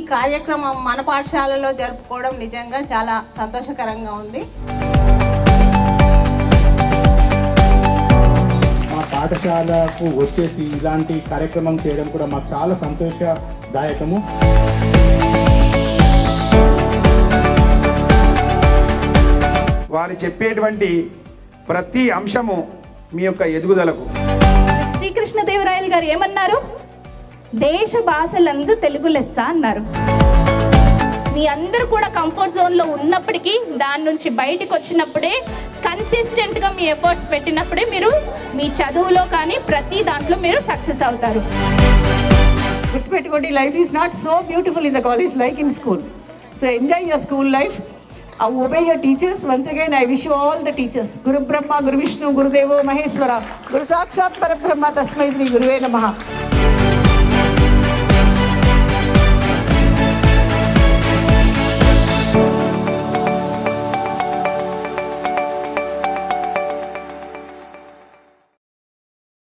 కార్యక్రమం మన పాఠశాలలో జరుపుకోవడం నిజంగా చాలా సంతోషకరంగా ఉంది మా పాఠశాలకు వచ్చేసి ఇలాంటి కార్యక్రమం చేయడం కూడా మాకు చాలా సంతోషదాయకము వారు చెప్పేటువంటి ప్రతి అంశము మీ యొక్క ఎదుగుదలకు శ్రీకృష్ణదేవరాయలు గారు ఏమన్నారు దేశ భాషలందు తెలుగు లెస్స అన్నారు మీ అందరూ కూడా కంఫర్ట్ జోన్లో ఉన్నప్పటికీ దాని నుంచి బయటికి వచ్చినప్పుడే కన్సిస్టెంట్గా మీ ఎఫర్ట్స్ పెట్టినప్పుడే మీరు మీ చదువులో కానీ ప్రతి దాంట్లో మీరు సక్సెస్ అవుతారు గుర్తుపెట్టుకోండి life is not so beautiful in the college like in school so enjoy your school life obey your teachers once again I wish all the teachers గురు బ్రహ్మ గురు విష్ణు గురుదేవో మహేశ్వర గురు సాక్షాత్ పరబ్రహ్మ తస్మై శ్రీ గురువే నమః